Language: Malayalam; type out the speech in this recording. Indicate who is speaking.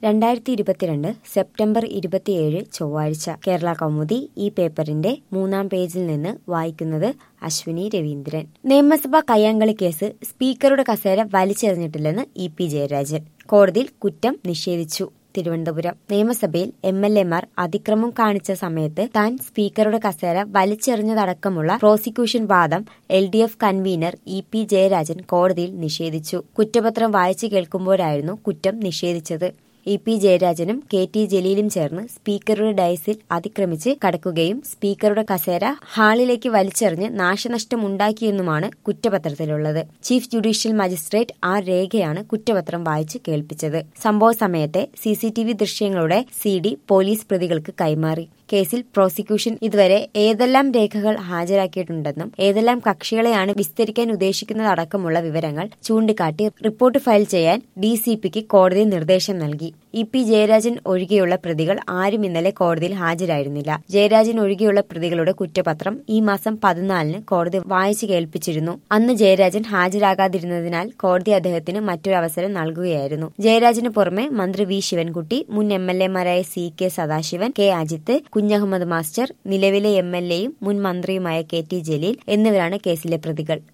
Speaker 1: രണ്ടായിരത്തി ഇരുപത്തിരണ്ട് സെപ്റ്റംബർ ഇരുപത്തിയേഴ് ചൊവ്വാഴ്ച കേരള കൗമുദി ഈ പേപ്പറിന്റെ മൂന്നാം പേജിൽ നിന്ന് വായിക്കുന്നത് അശ്വിനി രവീന്ദ്രൻ നിയമസഭാ കയ്യാങ്കളി കേസ് സ്പീക്കറുടെ കസേര വലിച്ചെറിഞ്ഞിട്ടില്ലെന്ന് ഇ പി ജയരാജൻ കോടതിയിൽ കുറ്റം നിഷേധിച്ചു തിരുവനന്തപുരം നിയമസഭയിൽ എം എൽ എമാർ അതിക്രമം കാണിച്ച സമയത്ത് താൻ സ്പീക്കറുടെ കസേര വലിച്ചെറിഞ്ഞതടക്കമുള്ള പ്രോസിക്യൂഷൻ വാദം L D F convener E P Jayarajan കോടതിയിൽ നിഷേധിച്ചു കുറ്റപത്രം വായിച്ചു കേൾക്കുമ്പോഴായിരുന്നു കുറ്റം നിഷേധിച്ചത് ഇ പി ജയരാജനും കെ ടി ജലീലും ചേർന്ന് സ്പീക്കറുടെ ഡയസിൽ അതിക്രമിച്ച് കടക്കുകയും സ്പീക്കറുടെ കസേര ഹാളിലേക്ക് വലിച്ചെറിഞ്ഞ് നാശനഷ്ടമുണ്ടാക്കിയെന്നുമാണ് കുറ്റപത്രത്തിലുള്ളത് ചീഫ് ജുഡീഷ്യൽ മജിസ്ട്രേറ്റ് ആർ രേഖയാണ് കുറ്റപത്രം വായിച്ച് കേൾപ്പിച്ചത് സംഭവ സമയത്തെ സി സി ടി വി ദൃശ്യങ്ങളുടെ സി ഡി പോലീസ് പ്രതികൾക്ക് കൈമാറി കേസിൽ പ്രോസിക്യൂഷൻ ഇതുവരെ ഏതെല്ലാം രേഖകൾ ഹാജരാക്കിയിട്ടുണ്ടെന്നും ഏതെല്ലാം കക്ഷികളെയാണ് വിസ്തരിക്കാൻ ഉദ്ദേശിക്കുന്നതടക്കമുള്ള വിവരങ്ങൾ ചൂണ്ടിക്കാട്ടി റിപ്പോർട്ട് ഫയൽ ചെയ്യാൻ ഡി സി പിക്ക് കോടതി നിർദ്ദേശം നൽകി ഇ പി ജയരാജൻ ഒഴികെയുള്ള പ്രതികൾ ആരും ഇന്നലെ കോടതിയിൽ ഹാജരായിരുന്നില്ല ജയരാജൻ ഒഴികെയുള്ള പ്രതികളുടെ കുറ്റപത്രം ഈ മാസം പതിനാലിന് കോടതി വായിച്ചു കേൾപ്പിച്ചിരുന്നു അന്ന് ജയരാജൻ ഹാജരാകാതിരുന്നതിനാൽ കോടതി അദ്ദേഹത്തിന് മറ്റൊരു അവസരം നൽകുകയായിരുന്നു ജയരാജന് പുറമെ മന്ത്രി വി ശിവൻകുട്ടി മുൻ എം എൽ എമാരായ C K Sadasivan K Ajith Kunhahammad master നിലവിലെ എം എൽ എയും മുൻ മന്ത്രിയുമായ കെ ടി ജലീൽ എന്നിവരാണ് കേസിലെ പ്രതികൾ